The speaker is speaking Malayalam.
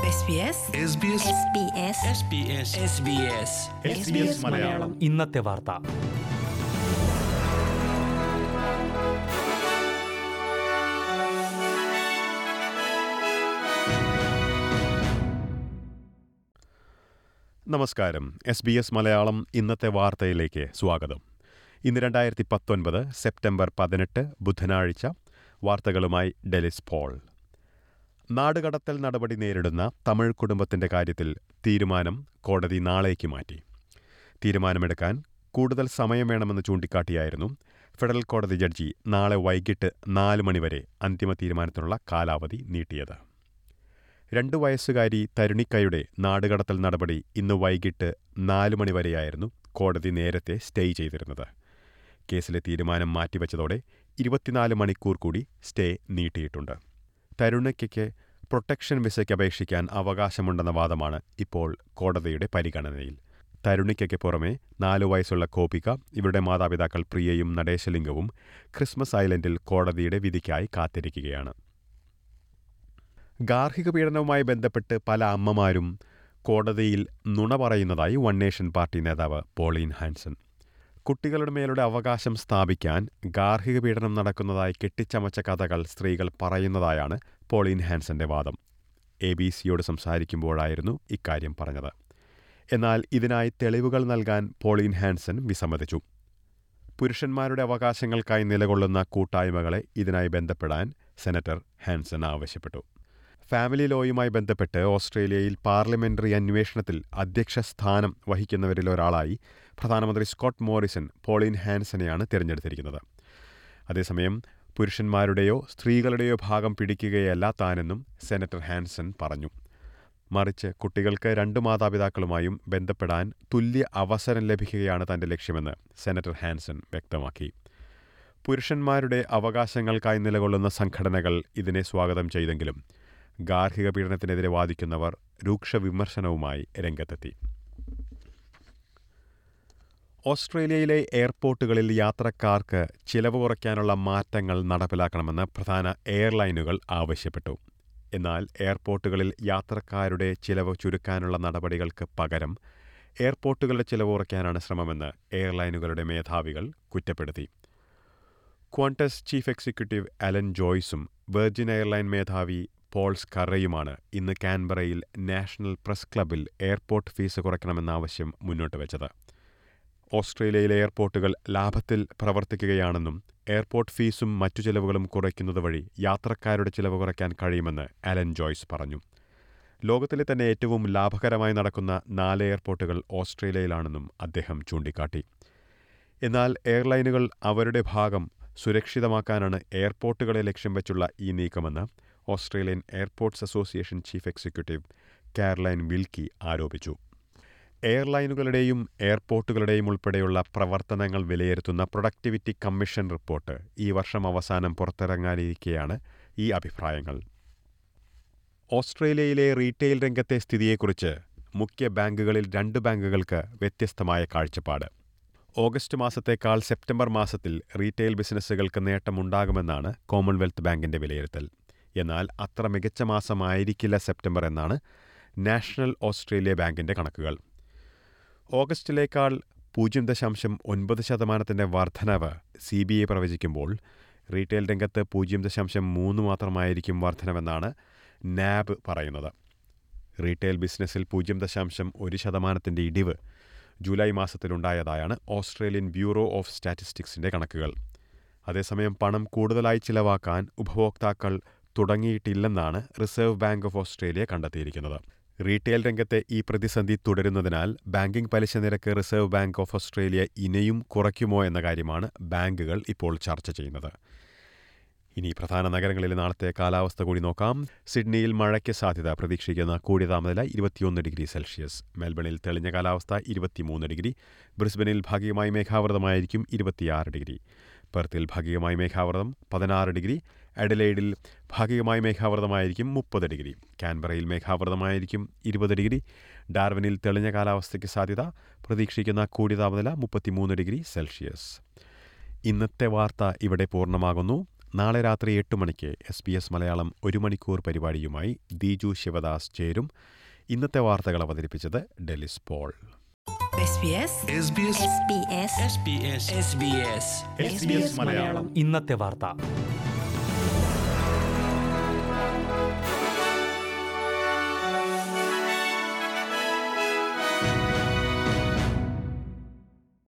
SBS മലയാളം ഇന്നത്തെ വാർത്ത നമസ്കാരം എസ് ബി എസ് മലയാളം ഇന്നത്തെ വാർത്തയിലേക്ക് സ്വാഗതം ഇന്ന് രണ്ടായിരത്തി പത്തൊൻപത് സെപ്റ്റംബർ പതിനെട്ട് ബുധനാഴ്ച വാർത്തകളുമായി ഡെലിസ് പോൾ നാടുകടത്തൽ നടപടി നേരിടുന്ന തമിഴ് കുടുംബത്തിന്റെ കാര്യത്തിൽ തീരുമാനം കോടതി നാളേക്ക് മാറ്റി തീരുമാനമെടുക്കാൻ കൂടുതൽ സമയം വേണമെന്ന് ചൂണ്ടിക്കാട്ടിയായിരുന്നു ഫെഡറൽ കോടതി ജഡ്ജി നാളെ വൈകിട്ട് നാല് മണിവരെ അന്തിമ തീരുമാനത്തിനുള്ള കാലാവധി നീട്ടിയത് രണ്ടു വയസ്സുകാരി തരുണിക്കയുടെ നാടുകടത്തൽ നടപടി ഇന്ന് വൈകിട്ട് നാല് മണിവരെയായിരുന്നു കോടതി നേരത്തെ സ്റ്റേ ചെയ്തിരുന്നത് കേസിലെ തീരുമാനം മാറ്റിവെച്ചതോടെ ഇരുപത്തിനാല് മണിക്കൂർ കൂടി സ്റ്റേ നീട്ടിയിട്ടുണ്ട് തരുണിക്കയ്ക്ക് പ്രൊട്ടക്ഷൻ വിസയ്ക്ക് അപേക്ഷിക്കാൻ അവകാശമുണ്ടെന്ന വാദമാണ് ഇപ്പോൾ കോടതിയുടെ പരിഗണനയിൽ തരുണിക്കയ്ക്ക് പുറമെ നാലു വയസ്സുള്ള കോപിക ഇവരുടെ മാതാപിതാക്കൾ പ്രിയയും നടേശലിംഗവും ക്രിസ്മസ് ഐലൻഡിൽ കോടതിയുടെ വിധിക്കായി കാത്തിരിക്കുകയാണ് ഗാർഹിക പീഡനവുമായി ബന്ധപ്പെട്ട് പല അമ്മമാരും കോടതിയിൽ നുണ പറയുന്നതായി വൺ നേഷൻ പാർട്ടി നേതാവ് പോളീൻ ഹാൻസൺ കുട്ടികളുടെ മേലുള്ള അവകാശം സ്ഥാപിക്കാൻ ഗാർഹിക പീഡനം നടക്കുന്നതായി കെട്ടിച്ചമച്ച കഥകൾ സ്ത്രീകൾ പറയുന്നതായാണ് പോളീൻ ഹാൻസന്റെ വാദം എ ബി സിയോട് സംസാരിക്കുമ്പോഴായിരുന്നു ഇക്കാര്യം പറഞ്ഞത് എന്നാൽ ഇതിനായി തെളിവുകൾ നൽകാൻ പോളീൻ ഹാൻസൻ വിസമ്മതിച്ചു പുരുഷന്മാരുടെ അവകാശങ്ങൾക്കായി നിലകൊള്ളുന്ന കൂട്ടായ്മകളെ ഇതിനായി ബന്ധപ്പെടാൻ സെനറ്റർ ഹാൻസൺ ആവശ്യപ്പെട്ടു ഫാമിലി ലോയുമായി ബന്ധപ്പെട്ട് ഓസ്ട്രേലിയയിൽ പാർലമെന്ററി അന്വേഷണത്തിൽ അധ്യക്ഷ സ്ഥാനം വഹിക്കുന്നവരിൽ ഒരാളായി പ്രധാനമന്ത്രി സ്കോട്ട് മോറിസൺ പോളിൻ ഹാൻസനെയാണ് തിരഞ്ഞെടുത്തിരിക്കുന്നത് അതേസമയം പുരുഷന്മാരുടെയോ സ്ത്രീകളുടെയോ ഭാഗം പിടിക്കുകയല്ല താനെന്നും സെനറ്റർ ഹാൻസൺ പറഞ്ഞു മറിച്ച് കുട്ടികൾക്ക് രണ്ട് മാതാപിതാക്കളുമായും ബന്ധപ്പെടാൻ തുല്യ അവസരം ലഭിക്കുകയാണ് തന്റെ ലക്ഷ്യമെന്ന് സെനറ്റർ ഹാൻസൺ വ്യക്തമാക്കി പുരുഷന്മാരുടെ അവകാശങ്ങൾക്കായി നിലകൊള്ളുന്ന സംഘടനകൾ ഇതിനെ സ്വാഗതം ചെയ്തെങ്കിലും ഗാർഹിക പീഡനത്തിനെതിരെ വാദിക്കുന്നവർ രൂക്ഷ വിമർശനവുമായി രംഗത്തെത്തി ഓസ്ട്രേലിയയിലെ എയർപോർട്ടുകളിൽ യാത്രക്കാർക്ക് ചിലവ് കുറയ്ക്കാനുള്ള മാറ്റങ്ങൾ നടപ്പിലാക്കണമെന്ന് പ്രധാന എയർലൈനുകൾ ആവശ്യപ്പെട്ടു എന്നാൽ എയർപോർട്ടുകളിൽ യാത്രക്കാരുടെ ചിലവ് ചുരുക്കാനുള്ള നടപടികൾക്ക് പകരം എയർപോർട്ടുകളുടെ ചിലവ് കുറയ്ക്കാനാണ് ശ്രമമെന്ന് എയർലൈനുകളുടെ മേധാവികൾ കുറ്റപ്പെടുത്തി ക്വാണ്ടസ് ചീഫ് എക്സിക്യൂട്ടീവ് അലൻ ജോയ്സും വെർജിൻ എയർലൈൻ മേധാവി പോൾസ് കറയുമാണ് ഇന്ന് കാൻബറയിൽ നാഷണൽ പ്രസ് ക്ലബിൽ എയർപോർട്ട് ഫീസ് കുറയ്ക്കണമെന്ന ആവശ്യം മുന്നോട്ട് വച്ചത് ഓസ്ട്രേലിയയിലെ എയർപോർട്ടുകൾ ലാഭത്തിൽ പ്രവർത്തിക്കുകയാണെന്നും എയർപോർട്ട് ഫീസും മറ്റു ചെലവുകളും കുറയ്ക്കുന്നത് വഴി യാത്രക്കാരുടെ ചിലവ് കുറയ്ക്കാൻ കഴിയുമെന്ന് അലൻ ജോയ്സ് പറഞ്ഞു ലോകത്തിലെ തന്നെ ഏറ്റവും ലാഭകരമായി നടക്കുന്ന നാല് എയർപോർട്ടുകൾ ഓസ്ട്രേലിയയിലാണെന്നും അദ്ദേഹം ചൂണ്ടിക്കാട്ടി എന്നാൽ എയർലൈനുകൾ അവരുടെ ഭാഗം സുരക്ഷിതമാക്കാനാണ് എയർപോർട്ടുകളെ ലക്ഷ്യം വെച്ചുള്ള ഈ നീക്കമെന്ന് Australian airports association chief executive Caroline Wilkie ആരോപിച്ചു എയർലൈനുകളുടെയും എയർപോർട്ടുകളുടെയും ഉൾപ്പെടെയുള്ള പ്രവർത്തനങ്ങൾ വിലയിരുത്തുന്ന പ്രൊഡക്ടിവിറ്റി കമ്മീഷൻ റിപ്പോർട്ട് ഈ വർഷം അവസാനം പുറത്തിറങ്ങാനിരിക്കെയാണ് ഈ അഭിപ്രായങ്ങൾ ഓസ്ട്രേലിയയിലെ റീറ്റെയിൽ രംഗത്തെ സ്ഥിതിയെക്കുറിച്ച് മുഖ്യ ബാങ്കുകളിൽ രണ്ട് ബാങ്കുകൾക്ക് വ്യത്യസ്തമായ കാഴ്ചപ്പാട് ഓഗസ്റ്റ് മാസത്തേക്കാൾ സെപ്റ്റംബർ മാസത്തിൽ റീറ്റെയിൽ ബിസിനസ്സുകൾക്ക് നേട്ടമുണ്ടാകുമെന്നാണ് കോമൺവെൽത്ത് ബാങ്കിന്റെ വിലയിരുത്തൽ എന്നാൽ അത്ര മികച്ച മാസമായിരിക്കില്ല സെപ്റ്റംബർ എന്നാണ് നാഷണൽ ഓസ്ട്രേലിയ ബാങ്കിന്റെ കണക്കുകൾ ഓഗസ്റ്റിലേക്കാൾ പൂജ്യം ദശാംശം ഒൻപത് ശതമാനത്തിന്റെ വർധനവ് സി ബി ഐ പ്രവചിക്കുമ്പോൾ റീറ്റെയിൽ രംഗത്ത് പൂജ്യം ദശാംശം മൂന്ന് മാത്രമായിരിക്കും വർധനവെന്നാണ് നാബ് പറയുന്നത് റീറ്റെയിൽ ബിസിനസ്സിൽ പൂജ്യം ദശാംശം ഒരു ശതമാനത്തിന്റെ ഇടിവ് ജൂലൈ മാസത്തിലുണ്ടായതായാണ് ഓസ്ട്രേലിയൻ ബ്യൂറോ ഓഫ് സ്റ്റാറ്റിസ്റ്റിക്സിന്റെ കണക്കുകൾ അതേസമയം പണം കൂടുതലായി ചിലവാക്കാൻ ഉപഭോക്താക്കൾ തുടങ്ങിയിട്ടില്ലെന്നാണ് റിസർവ് ബാങ്ക് ഓഫ് ഓസ്ട്രേലിയ കണ്ടെത്തിയിരിക്കുന്നത് റീറ്റെയിൽ രംഗത്തെ ഈ പ്രതിസന്ധി തുടരുന്നതിനാൽ ബാങ്കിംഗ് പലിശ നിരക്ക് റിസർവ് ബാങ്ക് ഓഫ് ഓസ്ട്രേലിയ ഇനിയും കുറയ്ക്കുമോ എന്ന കാര്യമാണ് ബാങ്കുകൾ ഇപ്പോൾ ചർച്ച ചെയ്യുന്നത് ഇനി പ്രധാന നഗരങ്ങളിലെ നാളത്തെ കാലാവസ്ഥ കൂടി നോക്കാം സിഡ്നിയിൽ മഴയ്ക്ക് സാധ്യത പ്രതീക്ഷിക്കുന്ന കൂടിയ താപനില ഇരുപത്തിയൊന്ന് ഡിഗ്രി സെൽഷ്യസ് മെൽബണിൽ തെളിഞ്ഞ കാലാവസ്ഥ ഇരുപത്തിമൂന്ന് ഡിഗ്രി ബ്രിസ്ബനിൽ ഭാഗികമായി മേഘാവൃതമായിരിക്കും ഇരുപത്തിയാറ് ഡിഗ്രി പെർത്തിൽ ഭാഗികമായി മേഘാവൃതം പതിനാറ് ഡിഗ്രി അഡലൈഡിൽ ഭാഗികമായി മേഘാവൃതമായിരിക്കും മുപ്പത് ഡിഗ്രി കാൻബറയിൽ മേഘാവൃതമായിരിക്കും ഇരുപത് ഡിഗ്രി ഡാർവിനിൽ തെളിഞ്ഞ കാലാവസ്ഥയ്ക്ക് സാധ്യത പ്രതീക്ഷിക്കുന്ന കൂടിയ താപനില മുപ്പത്തിമൂന്ന് ഡിഗ്രി സെൽഷ്യസ് ഇന്നത്തെ വാർത്ത ഇവിടെ പൂർണ്ണമാകുന്നു നാളെ രാത്രി എട്ട് മണിക്ക് എസ് ബി എസ് മലയാളം ഒരു മണിക്കൂർ പരിപാടിയുമായി ദീജു ശിവദാസ് ചേരും ഇന്നത്തെ വാർത്തകൾ അവതരിപ്പിച്ചത് Delys Paul SBS SBS SBS SBS SBS Malayalam ഇന്നത്തെ വാർത്ത